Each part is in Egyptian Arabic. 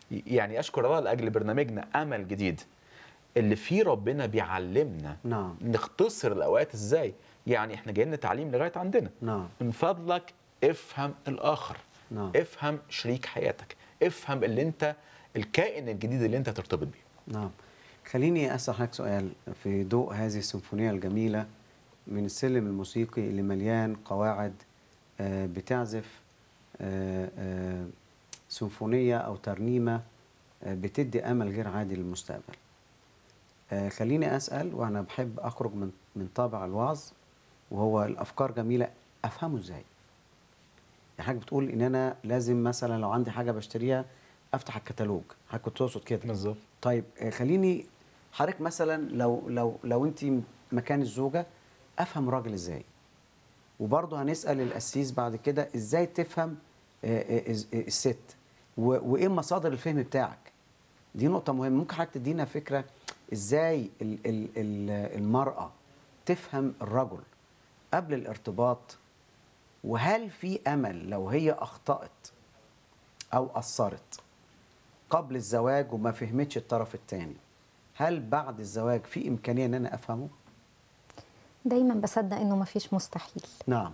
يعني اشكر الله لاجل برنامجنا امل جديد اللي فيه ربنا بيعلمنا نعم. نختصر الاوقات ازاي يعني احنا جايين تعليم لغايه عندنا نعم. من فضلك افهم الاخر نعم. افهم شريك حياتك افهم اللي انت الكائن الجديد اللي انت ترتبط بيه نعم خليني أسأل حضرتك سؤال في ضوء هذه السيمفونية الجميلة من السلم الموسيقي اللي مليان قواعد آه، بتعزف آه، آه، سيمفونية أو ترنيمة آه، بتدي أمل غير عادي للمستقبل آه، خليني أسأل وأنا بحب أخرج من من طابع الوعظ وهو الأفكار جميلة أفهمه إزاي؟ يعني حضرتك بتقول إن أنا لازم مثلا لو عندي حاجة بشتريها أفتح الكتالوج حضرتك كنت تقصد كده بالظبط طيب آه، خليني حضرتك مثلا لو لو لو انت مكان الزوجه افهم الراجل ازاي وبرضه هنسال القسيس بعد كده ازاي تفهم آه، آه، إز- آه، الست و- وايه مصادر الفهم بتاعك دي نقطه مهمه ممكن حضرتك تدينا فكره ازاي ال ال ال المراه تفهم الرجل قبل الارتباط وهل في امل لو هي اخطات او قصرت قبل الزواج وما فهمتش الطرف الثاني هل بعد الزواج في امكانيه ان انا افهمه دايما بصدق انه مفيش مستحيل نعم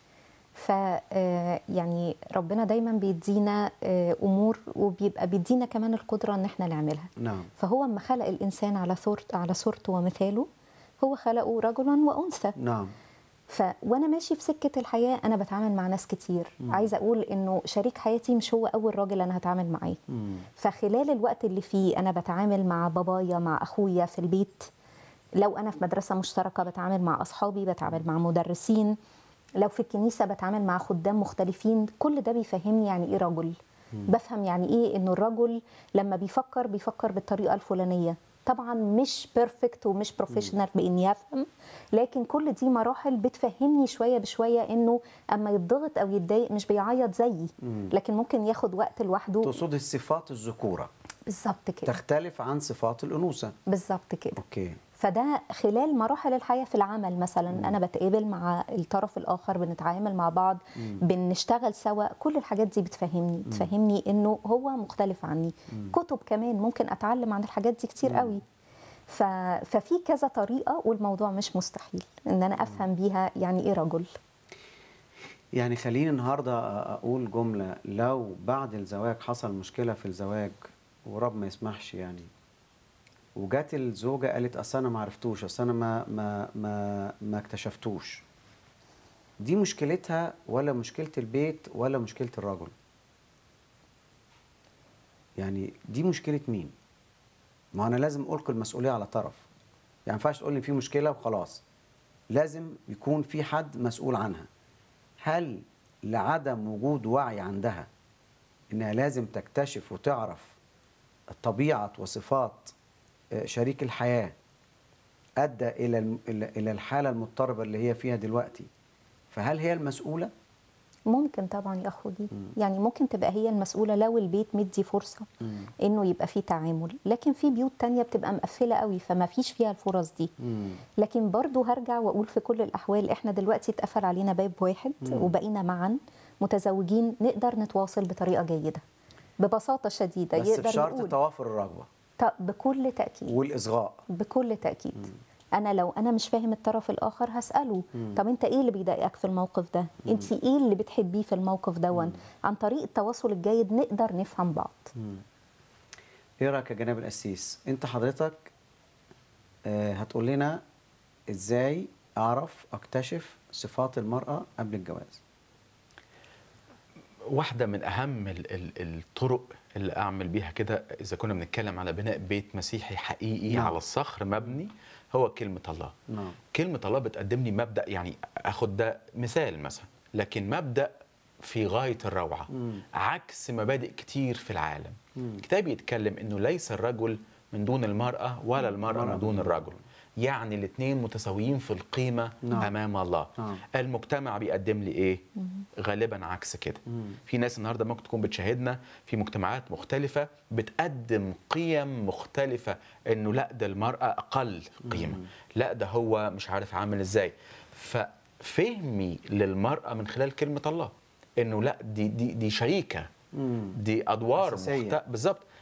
ف آه، يعني ربنا دايما بيدينا آه، امور وبيبقى بيدينا كمان القدره ان احنا نعملها نعم فهو اما خلق الانسان على صورته على صورته ومثاله هو خلقه رجلا وانثى نعم ف وانا ماشي في سكه الحياه انا بتعامل مع ناس كتير عايزه اقول انه شريك حياتي مش هو اول راجل انا هتعامل معاه مم. فخلال الوقت اللي فيه انا بتعامل مع بابايا مع اخويا في البيت لو انا في مدرسه مشتركه بتعامل مع اصحابي بتعامل مع مدرسين لو في الكنيسه بتعامل مع خدام مختلفين كل ده بيفهمني يعني ايه رجل بفهم يعني ايه انه الرجل لما بيفكر بيفكر بالطريقه الفلانيه طبعا مش بيرفكت ومش بروفيشنال باني افهم لكن كل دي مراحل بتفهمني شويه بشويه انه اما يتضغط او يتضايق مش بيعيط زيي لكن ممكن ياخد وقت لوحده تقصد الصفات الذكوره بالظبط كده تختلف عن صفات الانوثه بالظبط كده اوكي فده خلال مراحل الحياه في العمل مثلا انا بتقابل مع الطرف الاخر بنتعامل مع بعض بنشتغل سوا كل الحاجات دي بتفهمني بتفهمني انه هو مختلف عني كتب كمان ممكن اتعلم عن الحاجات دي كتير قوي ف... ففي كذا طريقه والموضوع مش مستحيل ان انا افهم بيها يعني ايه رجل يعني خليني النهارده اقول جمله لو بعد الزواج حصل مشكله في الزواج ورب ما يسمحش يعني وجات الزوجه قالت اصل انا ما عرفتوش اصل انا ما ما ما ما اكتشفتوش دي مشكلتها ولا مشكله البيت ولا مشكله الرجل يعني دي مشكله مين ما انا لازم القي المسؤوليه على طرف يعني ما ينفعش تقول لي في مشكله وخلاص لازم يكون في حد مسؤول عنها هل لعدم وجود وعي عندها انها لازم تكتشف وتعرف طبيعه وصفات آه، شريك الحياه ادى الى الم- الى إلى الحاله المضطربه اللي هي فيها دلوقتي فهل هي المسؤوله ممكن طبعا يا اخوي يعني ممكن تبقى هي المسؤوله لو البيت مدي فرصه انه يبقى فيه تعامل لكن في بيوت تانية بتبقى مقفله قوي فما فيش فيها الفرص دي لكن برضو هرجع واقول في كل الاحوال احنا دلوقتي اتقفل علينا باب واحد وبقينا معا متزوجين نقدر نتواصل بطريقه جيده ببساطه شديده بس يقدر بشرط يقول توافر الرغبه ط- بكل تاكيد والاصغاء بكل تأكيد أنا لو أنا مش فاهم الطرف الآخر هسأله طب أنت إيه اللي بيضايقك في الموقف ده؟ أنت إيه اللي بتحبيه في الموقف دون؟ عن طريق التواصل الجيد نقدر نفهم بعض ايه رايك يا جناب القسيس انت حضرتك آه هتقول لنا ازاي اعرف اكتشف صفات المراه قبل الجواز واحدة من أهم ال- ال- الطرق اللي أعمل بيها كده إذا كنا بنتكلم على بناء بيت مسيحي حقيقي نعم. على الصخر مبني هو كلمة الله نعم كلمة الله بتقدم لي مبدأ يعني أخد ده مثال مثلا لكن مبدأ في غاية الروعة مم. عكس مبادئ كتير في العالم مم. الكتاب يتكلم أنه ليس الرجل من دون المرأة ولا المرأة مرأة من دون الرجل يعني الاثنين متساويين في القيمة نعم. أمام الله نعم. المجتمع بيقدم لي إيه غالبا عكس كده مم. في ناس النهارده ممكن تكون بتشاهدنا في مجتمعات مختلفه بتقدم قيم مختلفه انه لا ده المراه اقل قيمه لا ده هو مش عارف عامل ازاي ففهمي للمراه من خلال كلمه الله انه لا دي دي دي شريكه مم. دي ادوار أساسية. مخت... بالظبط